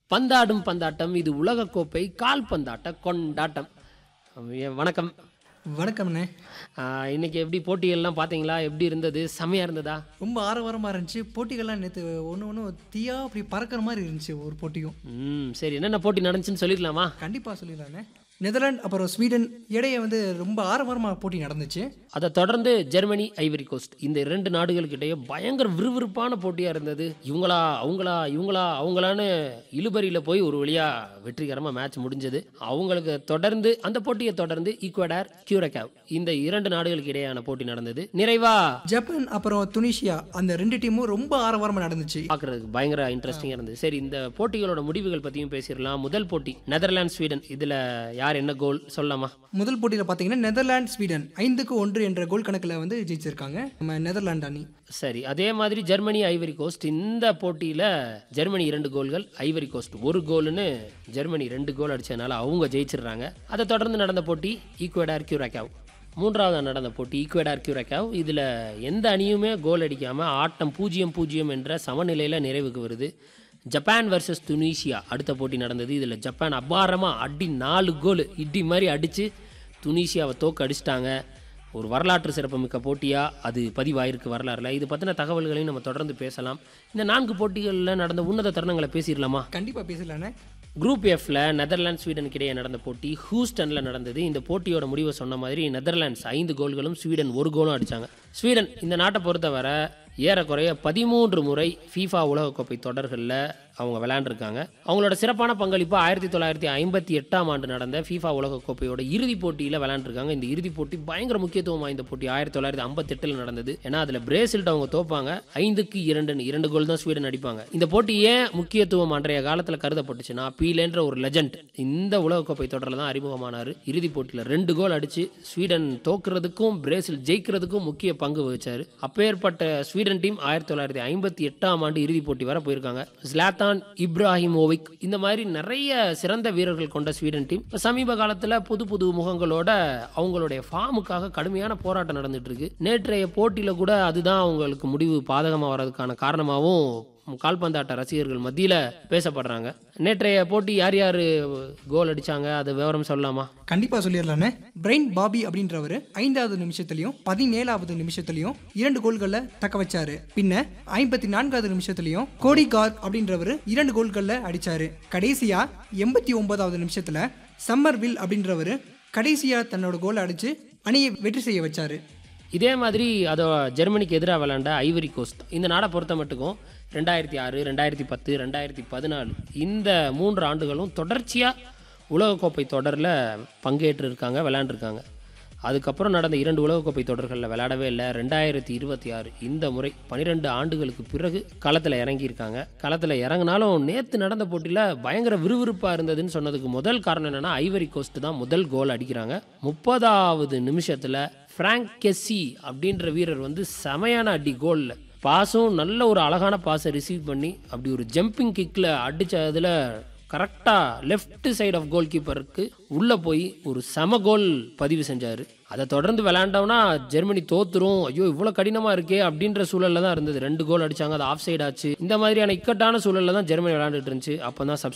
பந்தாடும் பந்தாட்டம் இது உலகக்கோப்பை கால்பந்தாட்ட கொண்டாட்டம் ஐயா, வணக்கம் வணக்கம்ண்ணே ஆ, இன்னைக்கு எப்படி போட்டிகள்லாம் பார்த்தீங்களா எப்படி இருந்தது செமையா இருந்ததா ரொம்ப ஆரவாரமாக இருந்துச்சு போட்டிகள்லாம் நேற்று ஒன்று ஒன்று தீயா அப்படி பறக்கிற மாதிரி இருந்துச்சு ஒரு போட்டியும் ம் சரி என்னென்ன போட்டி நடந்துச்சுன்னு சொல்லிடலாமா கண்டிப்பாக சொல்லிடலாண்ணே நெதர்லாந்து அப்புறம் ஸ்வீடன் இடையே வந்து ரொம்ப ஆரவாரமாக போட்டி நடந்துச்சு அதை தொடர்ந்து ஜெர்மனி ஐவரி கோஸ்ட் இந்த இரண்டு நாடுகளுக்கிடையே பயங்கர விறுவிறுப்பான போட்டியாக இருந்தது இவங்களா அவங்களா இவங்களா அவங்களான்னு இழுபறியில் போய் ஒரு வழியா வெற்றிகரமாக மேட்ச் முடிஞ்சது அவங்களுக்கு தொடர்ந்து அந்த போட்டியை தொடர்ந்து ஈக்குவடார் கியூரகாவ் இந்த இரண்டு நாடுகளுக்கு இடையேயான போட்டி நடந்தது நிறைவா ஜப்பான் அப்புறம் துனிஷியா அந்த ரெண்டு டீமும் ரொம்ப ஆரவாரமாக நடந்துச்சு பார்க்கறதுக்கு பயங்கர இன்ட்ரெஸ்டிங்காக இருந்தது சரி இந்த போட்டிகளோட முடிவுகள் பற்றியும் பேசிடலாம் முதல் போட்டி நெதர்லாந்து ஸ்வீடன் இதில் யார் என்ன கோல் சொல்லலாமா முதல் போட்டியில் பார்த்தீங்கன்னா நெதர்லாந்து ஸ்வீடன் ஐந்துக்கு ஒன்று என்ற கோல் கணக்கில் வந்து ஜெயிச்சிருக்காங்க நம்ம நெதர்லாந்து அணி சரி அதே மாதிரி ஜெர்மனி ஐவரி கோஸ்ட் இந்த போட்டியில் ஜெர்மனி இரண்டு கோல்கள் ஐவரி கோஸ்ட் ஒரு கோல்னு ஜெர்மனி ரெண்டு கோல் அடிச்சதுனால அவங்க ஜெயிச்சிடுறாங்க அதை தொடர்ந்து நடந்த போட்டி ஈக்குவடார் கியூரக்காவ் மூன்றாவது நடந்த போட்டி ஈக்குவடார் கியூரக்காவ் இதில் எந்த அணியுமே கோல் அடிக்காமல் ஆட்டம் பூஜ்ஜியம் பூஜ்ஜியம் என்ற சமநிலையில் நிறைவுக்கு வருது ஜப்பான் வர்சஸ் துனிஷியா அடுத்த போட்டி நடந்தது இதில் ஜப்பான் அபாரமாக அடி நாலு கோல் இடி மாதிரி அடித்து துனிஷியாவை தோக்க அடிச்சிட்டாங்க ஒரு வரலாற்று சிறப்புமிக்க போட்டியாக அது பதிவாயிருக்கு வரலாறுல இது பற்றின தகவல்களையும் நம்ம தொடர்ந்து பேசலாம் இந்த நான்கு போட்டிகளில் நடந்த உன்னத தருணங்களை பேசிடலாமா கண்டிப்பாக பேசலாண்ணே குரூப் எஃப்ல நெதர்லாந்து ஸ்வீடனுக்கு இடையே நடந்த போட்டி ஹூஸ்டனில் நடந்தது இந்த போட்டியோட முடிவை சொன்ன மாதிரி நெதர்லாண்ட்ஸ் ஐந்து கோல்களும் ஸ்வீடன் ஒரு கோலும் அடிச்சாங்க ஸ்வீடன் இந்த நாட்டை பொறுத்தவரை ஏறக்குறைய பதிமூன்று முறை ஃபீஃபா உலகக்கோப்பை தொடர்களில் அவங்க விளையாண்டுருக்காங்க அவங்களோட சிறப்பான பங்களிப்பு ஆயிரத்தி தொள்ளாயிரத்தி ஐம்பத்தி எட்டாம் ஆண்டு நடந்த ஃபீஃபா உலகக்கோப்பையோட இறுதிப் போட்டியில் விளையாண்டுருக்காங்க இந்த இறுதிப் போட்டி பயங்கர முக்கியத்துவம் வாய்ந்த போட்டி ஆயிரத்தி தொள்ளாயிரத்தி ஐம்பத்தெட்டில் நடந்தது ஏன்னா அதில் பிரேசில்ட்ட அவங்க தோப்பாங்க ஐந்துக்கு இரண்டு இரண்டு கோல் தான் ஸ்வீடன் அடிப்பாங்க இந்த போட்டி ஏன் முக்கியத்துவம் அன்றைய காலத்தில் கருதப்பட்டுச்சுன்னா பீலேன்ற ஒரு லெஜண்ட் இந்த உலகக்கோப்பை தொடரில் தான் அறிமுகமானார் இறுதிப் போட்டியில் ரெண்டு கோல் அடிச்சு ஸ்வீடன் தோக்குறதுக்கும் பிரேசில் ஜெயிக்கிறதுக்கும் முக்கிய பங்கு வகிச்சாரு அப்பேற்பட்ட ஸ்வீடன் டீம் ஆயிரத்தி தொள்ளாயிரத்தி ஐம்பத்தி எட்டாம் ஆண்டு இறுதிப் போட்டி வரை போயிருக்காங்க ஸ்லாத்தான் இப்ராஹிமோவிக் இந்த மாதிரி நிறைய சிறந்த வீரர்கள் கொண்ட ஸ்வீடன் டீம் இப்ப சமீப காலத்தில் புது புது முகங்களோட அவங்களுடைய ஃபார்முக்காக கடுமையான போராட்டம் நடந்துட்டு இருக்கு நேற்றைய போட்டியில கூட அதுதான் அவங்களுக்கு முடிவு பாதகமாக வர்றதுக்கான காரணமாகவும் கால்பந்தாட்ட ரசிகர்கள் மத்தியில் பேசப்படுறாங்க நேற்றைய போட்டி யார் யார் கோல் அடிச்சாங்க அது விவரம் சொல்லலாமா கண்டிப்பாக சொல்லிடலாண்ணே பிரைன் பாபி அப்படின்றவர் ஐந்தாவது நிமிஷத்துலையும் பதினேழாவது நிமிஷத்துலையும் இரண்டு கோல்களை தக்க வச்சாரு பின்ன ஐம்பத்தி நான்காவது நிமிஷத்துலையும் கோடி கார்க் அப்படின்றவர் இரண்டு கோல்களில் அடிச்சாரு கடைசியா எண்பத்தி ஒன்பதாவது நிமிஷத்துல சம்மர்வில் அப்படின்றவர் கடைசியா தன்னோட கோலை அடிச்சு அணியை வெற்றி செய்ய வச்சாரு இதே மாதிரி அதோ ஜெர்மனிக்கு எதிராக விளையாண்ட ஐவரி கோஸ்ட் இந்த நாடை பொறுத்த மட்டுக்கும் ரெண்டாயிரத்தி ஆறு ரெண்டாயிரத்தி பத்து ரெண்டாயிரத்தி பதினாலு இந்த மூன்று ஆண்டுகளும் தொடர்ச்சியாக உலகக்கோப்பை தொடரில் பங்கேற்று இருக்காங்க விளையாண்டுருக்காங்க அதுக்கப்புறம் நடந்த இரண்டு உலகக்கோப்பை தொடர்களில் விளையாடவே இல்லை ரெண்டாயிரத்தி இருபத்தி ஆறு இந்த முறை பன்னிரெண்டு ஆண்டுகளுக்கு பிறகு களத்தில் இறங்கியிருக்காங்க களத்தில் இறங்கினாலும் நேற்று நடந்த போட்டியில் பயங்கர விறுவிறுப்பாக இருந்ததுன்னு சொன்னதுக்கு முதல் காரணம் என்னென்னா ஐவரி கோஸ்ட் தான் முதல் கோல் அடிக்கிறாங்க முப்பதாவது நிமிஷத்தில் ஃப்ராங்க் கெஸ்ஸி அப்படின்ற வீரர் வந்து செமையான அடி கோலில் பாஸும் நல்ல ஒரு அழகான பாஸை ரிசீவ் பண்ணி அப்படி ஒரு ஜம்பிங் கிக்கில் அடித்ததில் கரெக்டாக லெஃப்ட் சைடு ஆஃப் கோல் கீப்பருக்கு உள்ளே போய் ஒரு செம கோல் பதிவு செஞ்சார் அதை தொடர்ந்து விளையாண்டோம்னா ஜெர்மனி தோத்துரும் ஐயோ இவ்வளோ கடினமாக இருக்கே அப்படின்ற சூழலில் தான் இருந்தது ரெண்டு கோல் அடிச்சாங்க அது ஆஃப் சைடு ஆச்சு இந்த மாதிரியான இக்கட்டான சூழலில் தான் ஜெர்மனி விளையாண்டுட்டு இருந்துச்சு அப்போ தான்